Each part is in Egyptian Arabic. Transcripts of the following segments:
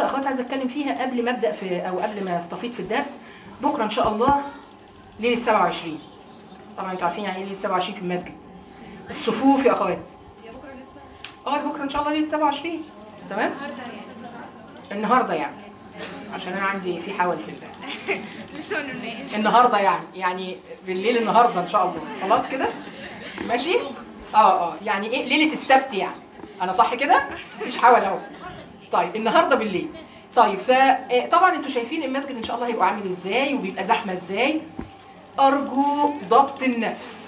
نقطه اخوات عايزه اتكلم فيها قبل ما ابدا في او قبل ما استفيض في الدرس بكره ان شاء الله ليله 27 طبعا انتوا عارفين يعني ايه ليله 27 في المسجد الصفوف يا اخوات اه بكره ان شاء الله ليله 27 تمام النهارده يعني عشان انا عندي في حول في الله لسه ما نمناش النهارده يعني يعني بالليل النهارده ان شاء الله خلاص كده ماشي اه اه يعني ايه ليله السبت يعني انا صح كده مفيش حول اهو طيب النهارده بالليل طيب فطبعا انتوا شايفين المسجد ان شاء الله هيبقى عامل ازاي وبيبقى زحمه ازاي ارجو ضبط النفس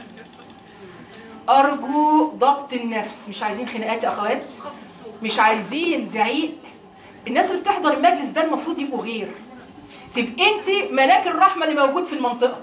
ارجو ضبط النفس مش عايزين خناقات يا اخوات مش عايزين زعيق الناس اللي بتحضر المجلس ده المفروض يبقوا غير تبقى انت ملاك الرحمه اللي موجود في المنطقه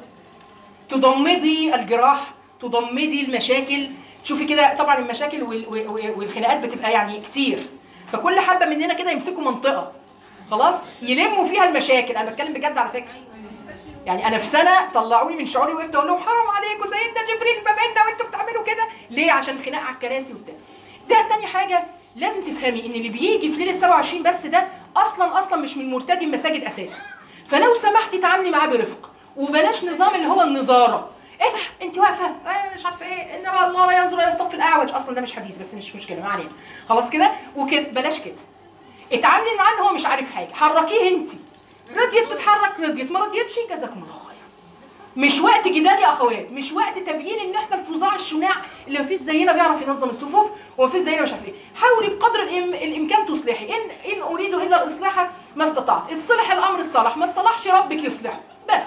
تضمدي الجراح تضمدي المشاكل تشوفي كده طبعا المشاكل وال- وال- والخناقات بتبقى يعني كتير فكل حبه مننا كده يمسكوا منطقه خلاص يلموا فيها المشاكل انا بتكلم بجد على فكره يعني انا في سنه طلعوني من شعوري وقفت اقول لهم حرام عليكم سيدنا جبريل ما بيننا وانتوا بتعملوا كده ليه عشان خناق على الكراسي وبتاع ده تاني حاجه لازم تفهمي ان اللي بيجي في ليله 27 بس ده اصلا اصلا مش من مرتدي المساجد اساسا فلو سمحتي تعاملي معاه برفق وبلاش نظام اللي هو النظاره ايه ده انت واقفه آه مش عارفه ايه ان الله لا ينظر الى الصف الاعوج اصلا ده مش حديث بس مش مشكله ما علينا خلاص كده وكده بلاش كده اتعاملي معاه ان هو مش عارف حاجه حركيه انت رضيت تتحرك رضيت ما رضيتش جزاكم الله خير مش وقت جدال يا اخوات مش وقت تبيين ان احنا الفظاع الشناع اللي مفيش زينا بيعرف ينظم الصفوف ومفيش زينا مش عارف ايه حاولي بقدر الإم... الامكان تصلحي ان ان اريد الا الاصلاح ما استطعت اتصلح الامر اتصلح ما تصلحش ربك يصلحه بس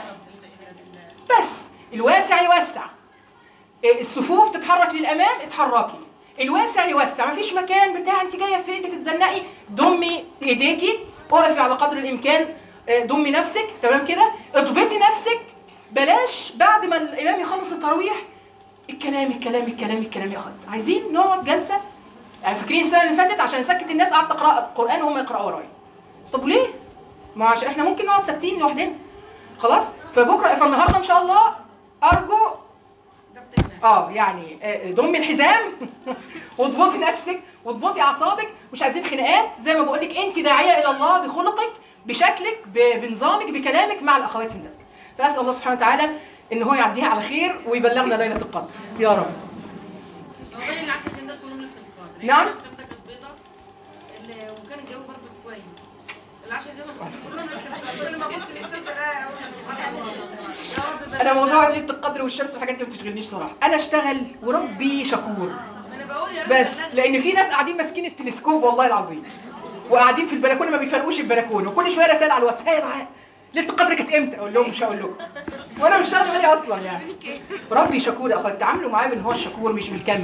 بس الواسع يوسع إيه، الصفوف تتحرك للامام اتحركي الواسع يوسع مفيش مكان بتاع انت جايه فين بتتزنقي ضمي ايديكي اقفي على قدر الامكان آه، ضمي نفسك تمام كده اضبطي نفسك بلاش بعد ما الامام يخلص التراويح الكلام الكلام الكلام الكلام يا اخوات عايزين نقعد جلسه يعني فاكرين السنه اللي فاتت عشان اسكت الناس قعدت اقرا القران وهم يقراوا ورايا طب ليه ما عشان احنا ممكن نقعد ساكتين لوحدنا خلاص فبكره فالنهارده ان شاء الله ارجو اه يعني آه، ضمي الحزام واضبطي نفسك واضبطي اعصابك مش عايزين خناقات زي ما بقول لك انت داعيه الى الله بخلقك بشكلك ب- بنظامك بكلامك مع الاخوات في المسجد فاسال الله سبحانه وتعالى ان هو يعديها على خير ويبلغنا ليله القدر يا رب عقبال العشرة ده كلهم ليلة القدر نعم. الشمس كانت بيضة ال- وكان الجو برضه كويس العشرة دي كلهم ليلة القدر كل ما ابص للشمس الاقي اقول سبحان الله يا رب بارك انا موضوع ليله القدر والشمس والحاجات دي ما بتشغلنيش صراحه انا اشتغل وربي شكور انا بقول يا رب بس بلغ. لان في ناس قاعدين ماسكين التلسكوب والله العظيم وقاعدين في البلكونه ما بيفرقوش البلكونه وكل شويه رسائل على الواتس يا دعاء ليله القدر كانت امتى اقول لهم مش هقول لكم وانا مش شاغل بالي اصلا يعني ربي شكور يا اخوات تعاملوا معاه بان هو الشكور مش بالكم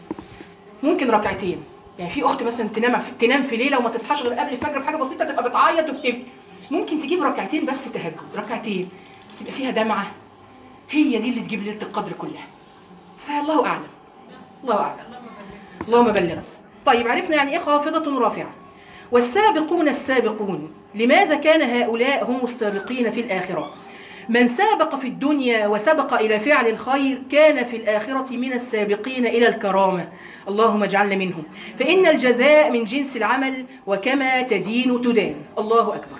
ممكن ركعتين يعني في اخت مثلا تنام في تنام في ليله وما تصحاش غير قبل الفجر بحاجه بسيطه تبقى بتعيط وبتبكي ممكن تجيب ركعتين بس تهجد ركعتين بس يبقى فيها دمعه هي دي اللي تجيب ليله القدر كلها فالله اعلم الله اعلم اللهم بلغ طيب عرفنا يعني ايه خافضة رافعة والسابقون السابقون لماذا كان هؤلاء هم السابقين في الآخرة من سابق في الدنيا وسبق إلى فعل الخير كان في الآخرة من السابقين إلى الكرامة اللهم اجعلنا منهم فإن الجزاء من جنس العمل وكما تدين تدان الله أكبر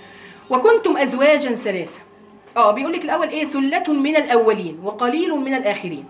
وكنتم أزواجا ثلاثة اه بيقول لك الأول إيه ثلة من الأولين وقليل من الآخرين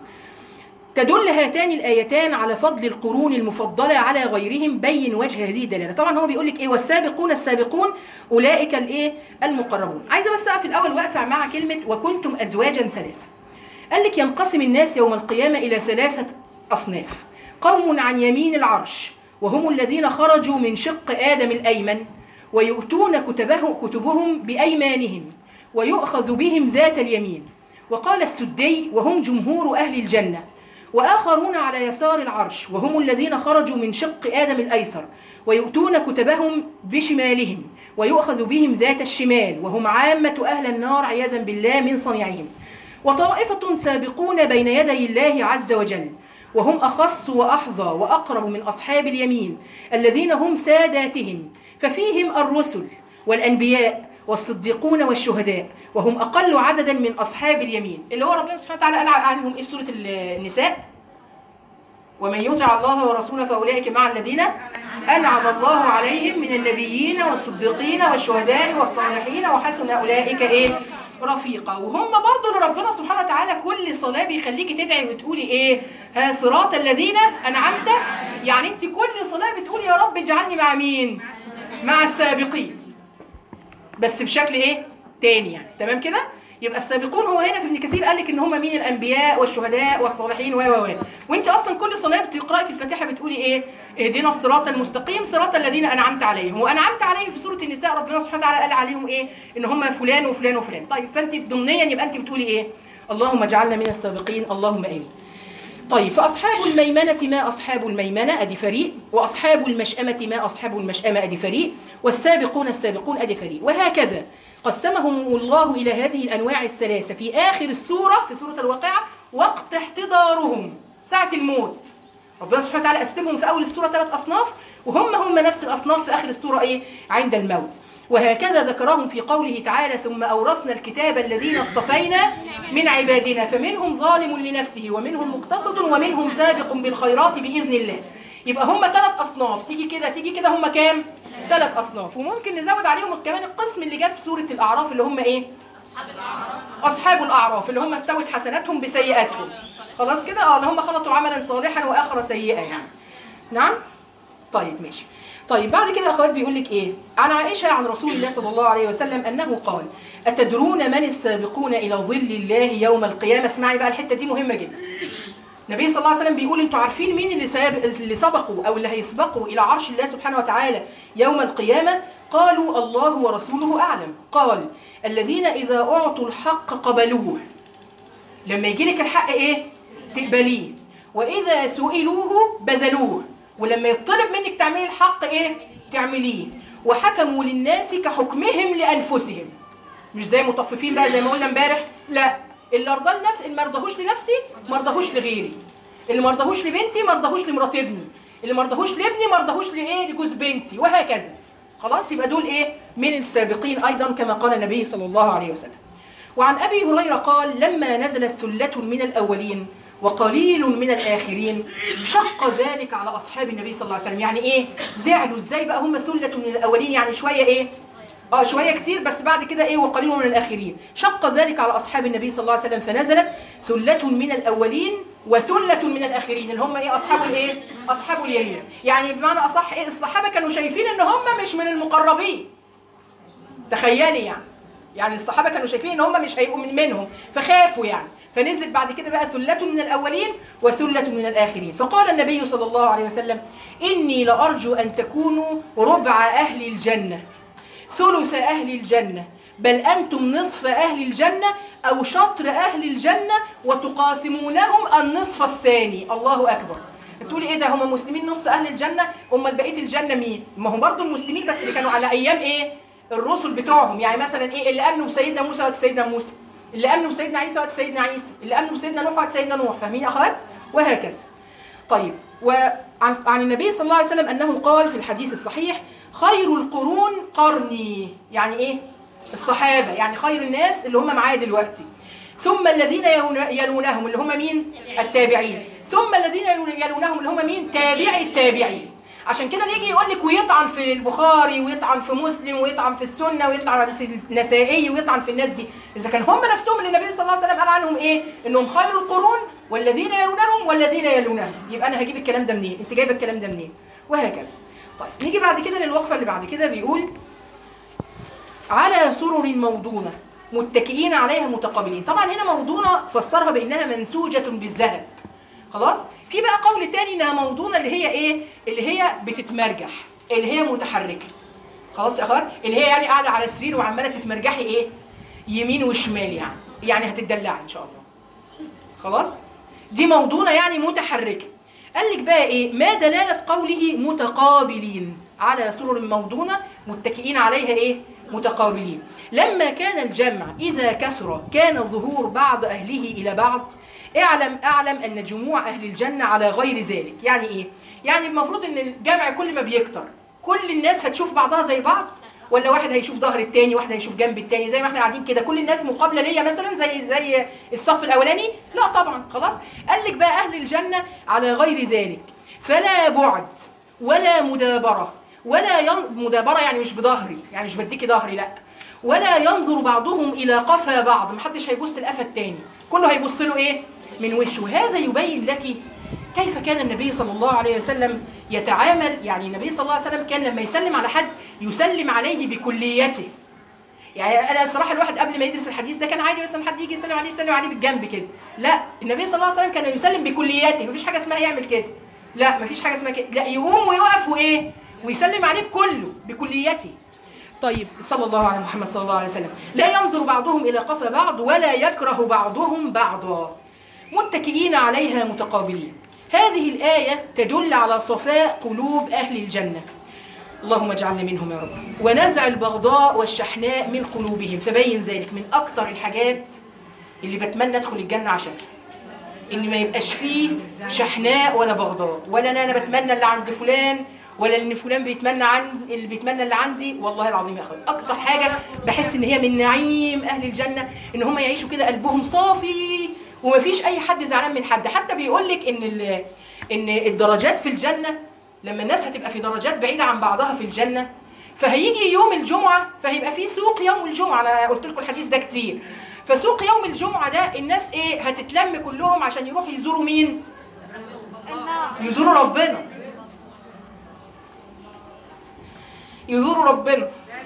تدل هاتان الايتان على فضل القرون المفضله على غيرهم بين وجه هذه الدلاله طبعا هو بيقول لك ايه والسابقون السابقون اولئك الايه المقربون عايزه بس اقف الاول واقفه مع كلمه وكنتم ازواجا ثلاثه قال لك ينقسم الناس يوم القيامه الى ثلاثه اصناف قوم عن يمين العرش وهم الذين خرجوا من شق ادم الايمن ويؤتون كتبه كتبهم بايمانهم ويؤخذ بهم ذات اليمين وقال السدي وهم جمهور اهل الجنه وآخرون على يسار العرش وهم الذين خرجوا من شق آدم الأيسر ويؤتون كتبهم بشمالهم ويؤخذ بهم ذات الشمال وهم عامة أهل النار عياذا بالله من صنيعهم وطائفة سابقون بين يدي الله عز وجل وهم أخص وأحظى وأقرب من أصحاب اليمين الذين هم ساداتهم ففيهم الرسل والأنبياء والصديقون والشهداء وهم أقل عددا من أصحاب اليمين اللي هو ربنا سبحانه وتعالى قال عنهم إيه في سورة النساء ومن يطع الله ورسوله فاولئك مع الذين انعم الله عليهم من النبيين والصديقين والشهداء والصالحين وحسن اولئك ايه رفيقا وهم برضو اللي ربنا سبحانه وتعالى كل صلاه بيخليكي تدعي وتقولي ايه ها صراط الذين انعمت يعني انت كل صلاه بتقولي يا رب اجعلني مع مين مع السابقين بس بشكل ايه تاني يعني تمام كده يبقى السابقون هو هنا في ابن كثير قال لك ان هم مين الانبياء والشهداء والصالحين و و و وانت اصلا كل صلاه بتقراي في الفاتحه بتقولي ايه اهدنا الصراط المستقيم صراط الذين انعمت عليهم وانعمت عليهم في سوره النساء ربنا سبحانه وتعالى قال عليهم ايه ان هم فلان وفلان وفلان طيب فانت ضمنيا يبقى انت بتقولي ايه اللهم اجعلنا من السابقين اللهم امين طيب فأصحاب الميمنة ما أصحاب الميمنة أدي فريق وأصحاب المشأمة ما أصحاب المشأمة أدي فريق والسابقون السابقون أدي فريق وهكذا قسمهم الله إلى هذه الأنواع الثلاثة في آخر السورة في سورة الواقعة وقت احتضارهم ساعة الموت ربنا سبحانه وتعالى قسمهم في أول السورة ثلاث أصناف وهم هم نفس الأصناف في آخر السورة إيه عند الموت وهكذا ذكرهم في قوله تعالى ثم أورثنا الكتاب الذين اصطفينا من عبادنا فمنهم ظالم لنفسه ومنهم مقتصد ومنهم سابق بالخيرات بإذن الله يبقى هم ثلاث أصناف تيجي كده تيجي كده هم كام؟ ثلاث أصناف وممكن نزود عليهم كمان القسم اللي جت في سورة الأعراف اللي هم إيه؟ أصحاب الأعراف اللي هم استوت حسناتهم بسيئاتهم خلاص كده اه اللي هم خلطوا عملا صالحا وآخر سيئا يعني نعم؟ طيب ماشي طيب بعد كده اخوات بيقول لك ايه عن عائشه عن رسول الله صلى الله عليه وسلم انه قال اتدرون من السابقون الى ظل الله يوم القيامه اسمعي بقى الحته دي مهمه جدا النبي صلى الله عليه وسلم بيقول انتوا عارفين مين اللي سابق اللي سبقوا او اللي هيسبقوا الى عرش الله سبحانه وتعالى يوم القيامه قالوا الله ورسوله اعلم قال الذين اذا اعطوا الحق قبلوه لما يجي لك الحق ايه تقبليه واذا سئلوه بذلوه ولما يطلب منك تعملي الحق ايه تعمليه وحكموا للناس كحكمهم لانفسهم مش زي مطففين بقى زي ما قلنا امبارح لا اللي ارضاه لنفسي اللي ما رضاهوش لنفسي ما رضاهوش لغيري اللي ما رضاهوش لبنتي ما رضاهوش لمرات ابني اللي ما رضاهوش لابني ما رضاهوش لايه لجوز بنتي وهكذا خلاص يبقى دول ايه من السابقين ايضا كما قال النبي صلى الله عليه وسلم وعن ابي هريره قال لما نزلت ثله من الاولين وقليل من الاخرين شق ذلك على اصحاب النبي صلى الله عليه وسلم يعني ايه زعلوا ازاي بقى هم ثله من الاولين يعني شويه ايه اه شويه كتير بس بعد كده ايه وقليل من الاخرين شق ذلك على اصحاب النبي صلى الله عليه وسلم فنزلت ثله من الاولين وثله من الاخرين اللي هم ايه اصحاب الايه اصحاب اليمين يعني بمعنى اصح ايه الصحابه كانوا شايفين ان هم مش من المقربين تخيلي يعني يعني الصحابه كانوا شايفين ان هم مش هيبقوا من منهم فخافوا يعني فنزلت بعد كده بقى ثلة من الأولين وثلة من الآخرين فقال النبي صلى الله عليه وسلم إني لأرجو أن تكونوا ربع أهل الجنة ثلث أهل الجنة بل أنتم نصف أهل الجنة أو شطر أهل الجنة وتقاسمونهم النصف الثاني الله أكبر تقولي ايه ده هم مسلمين نص اهل الجنه هم بقيه الجنه مين ما هم برضو المسلمين بس اللي كانوا على ايام ايه الرسل بتوعهم يعني مثلا ايه اللي امنوا بسيدنا موسى وقت سيدنا موسى اللي امنوا بسيدنا عيسى وقت سيدنا عيسى اللي امنوا بسيدنا نوح وقت سيدنا نوح فاهمين يا اخوات وهكذا طيب وعن عن النبي صلى الله عليه وسلم انه قال في الحديث الصحيح خير القرون قرني يعني ايه الصحابه يعني خير الناس اللي هم معايا دلوقتي ثم الذين يلون- يلونهم اللي هم مين التابعين ثم الذين يلون- يلونهم اللي هم مين تابعي التابعين عشان كده اللي يجي يقول لك ويطعن في البخاري ويطعن في مسلم ويطعن في السنه ويطعن في النسائي ويطعن في الناس دي اذا كان هم نفسهم اللي النبي صلى الله عليه وسلم قال عنهم ايه انهم خير القرون والذين يلونهم والذين يلونهم يبقى انا هجيب الكلام ده منين انت جايبه الكلام ده منين وهكذا طيب نيجي بعد كده للوقفه اللي بعد كده بيقول على سرر موضونة متكئين عليها متقابلين طبعا هنا موضونة فسرها بأنها منسوجة بالذهب خلاص في بقى قول تاني انها موضونة اللي هي ايه اللي هي بتتمرجح اللي هي متحركة خلاص يا اخوات اللي هي يعني قاعدة على سرير وعمالة تتمرجحي ايه يمين وشمال يعني يعني هتدلعي ان شاء الله خلاص دي موضونة يعني متحركة قال لك بقى ايه ما دلالة قوله متقابلين على سرر موضونة متكئين عليها ايه متقابلين لما كان الجمع إذا كثر كان ظهور بعض أهله إلى بعض اعلم اعلم أن جموع أهل الجنة على غير ذلك يعني ايه يعني المفروض ان الجمع كل ما بيكتر كل الناس هتشوف بعضها زي بعض ولا واحد هيشوف ظهر التاني واحد هيشوف جنب التاني زي ما احنا قاعدين كده كل الناس مقابله ليا مثلا زي زي الصف الاولاني لا طبعا خلاص قال لك بقى اهل الجنه على غير ذلك فلا بعد ولا مدابره ولا ين... مدابره يعني مش بظهري يعني مش بديكي ظهري لا ولا ينظر بعضهم الى قفا بعض محدش هيبص لقفا التاني كله هيبص له ايه من وشه هذا يبين لك كيف كان النبي صلى الله عليه وسلم يتعامل يعني النبي صلى الله عليه وسلم كان لما يسلم على حد يسلم عليه بكليته يعني انا بصراحه الواحد قبل ما يدرس الحديث ده كان عادي مثلا حد يجي يسلم عليه يسلم عليه بالجنب كده لا النبي صلى الله عليه وسلم كان يسلم بكلياته مفيش حاجه اسمها يعمل كده لا مفيش حاجه اسمها كده لا يقوم ويقف وايه ويسلم عليه بكله بكليته طيب صلى الله على محمد صلى الله عليه وسلم لا ينظر بعضهم الى قفا بعض ولا يكره بعضهم بعضا متكئين عليها متقابلين هذه الآية تدل على صفاء قلوب أهل الجنة اللهم اجعلنا منهم يا رب ونزع البغضاء والشحناء من قلوبهم فبين ذلك من أكتر الحاجات اللي بتمنى أدخل الجنة عشانها إن ما يبقاش فيه شحناء ولا بغضاء ولا أنا أنا بتمنى اللي عند فلان ولا ان فلان بيتمنى عن اللي بيتمنى اللي عندي والله العظيم يا اخوان اكتر حاجه بحس ان هي من نعيم اهل الجنه ان هم يعيشوا كده قلبهم صافي ومفيش اي حد زعلان من حد حتى بيقول لك ان ال- ان الدرجات في الجنه لما الناس هتبقى في درجات بعيده عن بعضها في الجنه فهيجي يوم الجمعه فهيبقى في سوق يوم الجمعه انا قلت لكم الحديث ده كتير فسوق يوم الجمعه ده الناس ايه هتتلم كلهم عشان يروحوا يزوروا مين يزوروا ربنا يزوروا ربنا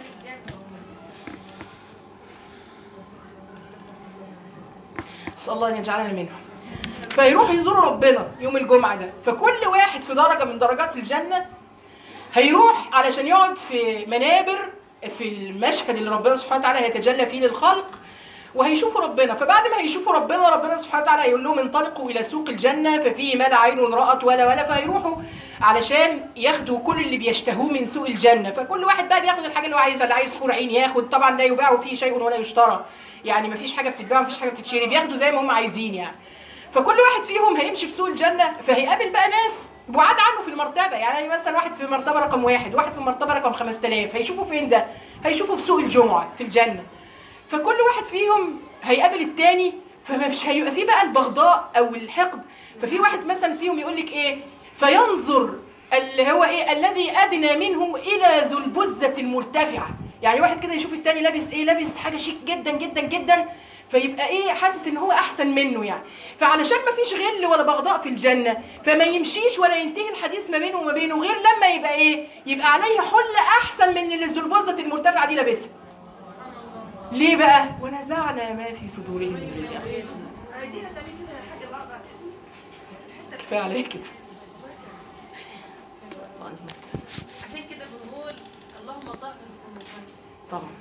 نسأل الله أن يجعلنا منهم فيروحوا يزوروا ربنا يوم الجمعة ده فكل واحد في درجة من درجات الجنة هيروح علشان يقعد في منابر في المشهد اللي ربنا سبحانه وتعالى هيتجلى فيه للخلق وهيشوفوا ربنا فبعد ما هيشوفوا ربنا ربنا سبحانه وتعالى هيقول لهم انطلقوا الى سوق الجنه ففيه ما لا عين رأت ولا ولا فهيروحوا علشان ياخدوا كل اللي بيشتهوه من سوق الجنه فكل واحد بقى بياخد الحاجه اللي هو عايزها اللي عايز حور عين ياخد طبعا لا يباع فيه شيء ولا يشترى يعني مفيش حاجه بتتباع مفيش حاجه بتتشري بياخدوا زي ما هم عايزين يعني فكل واحد فيهم هيمشي في سوق الجنه فهيقابل بقى ناس بعاد عنه في المرتبه يعني مثلا واحد في مرتبه رقم واحد واحد في مرتبه رقم 5000 هيشوفوا فين ده هيشوفوا في سوق الجمعه في الجنه فكل واحد فيهم هيقابل التاني فمش هيبقى فيه بقى البغضاء او الحقد ففي واحد مثلا فيهم يقول لك ايه فينظر اللي هو ايه الذي ادنى منه الى ذو البزه المرتفعه يعني واحد كده يشوف التاني لابس ايه لابس حاجه شيك جدا جدا جدا فيبقى ايه حاسس ان هو احسن منه يعني فعلشان ما فيش غل ولا بغضاء في الجنه فما يمشيش ولا ينتهي الحديث ما بينه وما بينه غير لما يبقى ايه يبقى عليه حله احسن من اللي ذو البزه المرتفعه دي لابسها ليه بقى ونزعنا ما في صدورهم من غل عيديها تاني كده يا حاجة الأربع اسم كفايه عليك كده عشان كده بنقول اللهم طهر قلوبنا طبعا